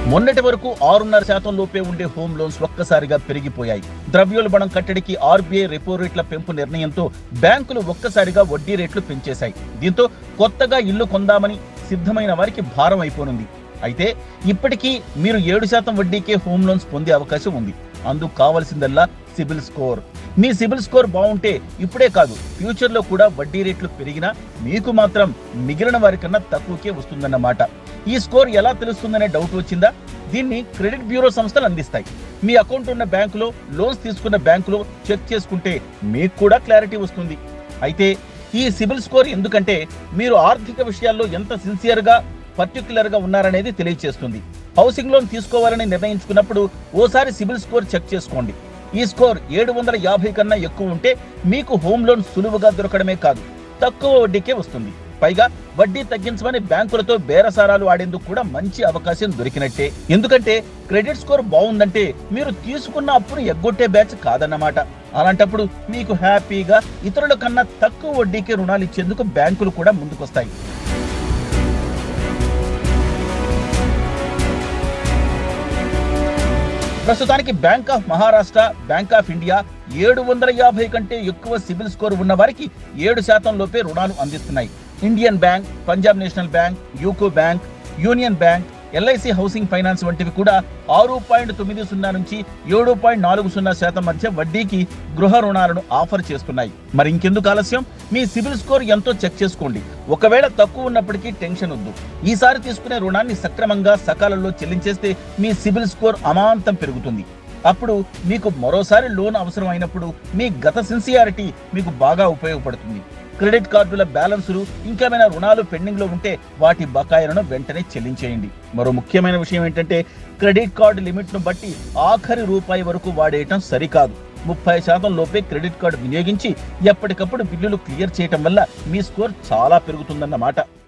మొన్నటి వరకు ఆరున్నర శాతం లోపే ఉండే హోమ్ లోన్స్ ఒక్కసారిగా పెరిగిపోయాయి ద్రవ్యోల్బణం కట్టడికి ఆర్బీఐ రెపో రేట్ల పెంపు నిర్ణయంతో బ్యాంకులు ఒక్కసారిగా వడ్డీ రేట్లు పెంచేశాయి దీంతో కొత్తగా ఇల్లు కొందామని సిద్ధమైన వారికి భారం అయిపోనుంది అయితే ఇప్పటికీ మీరు ఏడు శాతం వడ్డీకే హోమ్ లోన్స్ పొందే అవకాశం ఉంది అందుకు కావాల్సిందల్లా సిబిల్ స్కోర్ మీ సిబిల్ స్కోర్ బాగుంటే ఇప్పుడే కాదు ఫ్యూచర్ లో కూడా వడ్డీ రేట్లు పెరిగినా మీకు మాత్రం మిగిలిన వారికన్నా తక్కువకే వస్తుందన్నమాట ఈ స్కోర్ ఎలా తెలుస్తుందనే డౌట్ వచ్చిందా దీన్ని క్రెడిట్ బ్యూరో సంస్థలు అందిస్తాయి మీ అకౌంట్ ఉన్న బ్యాంకులో లోన్స్ తీసుకున్న బ్యాంకులో చెక్ చేసుకుంటే మీకు కూడా క్లారిటీ వస్తుంది అయితే ఈ సిబిల్ స్కోర్ ఎందుకంటే మీరు ఆర్థిక విషయాల్లో ఎంత సిన్సియర్ గా పర్టికులర్ గా ఉన్నారనేది తెలియజేస్తుంది హౌసింగ్ లోన్ తీసుకోవాలని నిర్ణయించుకున్నప్పుడు ఓసారి సిబిల్ స్కోర్ చెక్ చేసుకోండి ఈ స్కోర్ ఏడు వందల యాభై కన్నా ఎక్కువ ఉంటే మీకు హోమ్ లోన్ సులువుగా దొరకడమే కాదు తక్కువ వడ్డీకే వస్తుంది పైగా వడ్డీ తగ్గించమని బ్యాంకులతో బేరసారాలు ఆడేందుకు కూడా మంచి అవకాశం దొరికినట్టే ఎందుకంటే క్రెడిట్ స్కోర్ బాగుందంటే మీరు తీసుకున్న అప్పును ఎగ్గొట్టే బ్యాచ్ కాదన్నమాట అలాంటప్పుడు మీకు హ్యాపీగా ఇతరుల కన్నా తక్కువ వడ్డీకి రుణాలు ఇచ్చేందుకు బ్యాంకులు కూడా ముందుకొస్తాయి ప్రస్తుతానికి bank of Maharashtra bank of India ఏడు వందల యాభై కంటే ఎక్కువ సిబిల్ స్కోర్ ఉన్న వారికి ఏడు శాతం లోపే రుణాలు అందిస్తున్నాయి Indian bank Punjab national bank UCO bank union bank LIC housing finance వంటివి కూడా ఆరు పాయింట్ తొమ్మిది సున్నా నుంచి ఏడు పాయింట్ నాలుగు సున్నా శాతం మధ్య వడ్డీకి గృహ రుణాలను ఆఫర్ చేస్తున్నాయి మరి ఇంకెందుకు ఆలస్యం మీ సిబిల్ స్కోర్ ఎంతో చెక్ చేసుకోండి ఒకవేళ తక్కువ ఉన్నప్పటికీ టెన్షన్ వద్దు ఈసారి తీసుకునే రుణాన్ని సక్రమంగా సకాలంలో చెల్లించేస్తే మీ సిబిల్ స్కోర్ అమాంతం పెరుగుతుంది అప్పుడు మీకు మరోసారి లోన్ అవసరం అయినప్పుడు మీ గత సిన్సియారిటీ మీకు బాగా ఉపయోగపడుతుంది క్రెడిట్ కార్డుల బ్యాలెన్సులు ఇంకేమైనా రుణాలు పెండింగ్ లో ఉంటే వాటి బకాయిలను వెంటనే చెల్లించేయండి మరో ముఖ్యమైన విషయం ఏంటంటే క్రెడిట్ కార్డు లిమిట్ ను బట్టి ఆఖరి రూపాయి వరకు వాడేయటం సరికాదు ముప్పై శాతం లోపే క్రెడిట్ కార్డు వినియోగించి ఎప్పటికప్పుడు బిల్లులు క్లియర్ చేయటం వల్ల మీ స్కోర్ చాలా పెరుగుతుందన్నమాట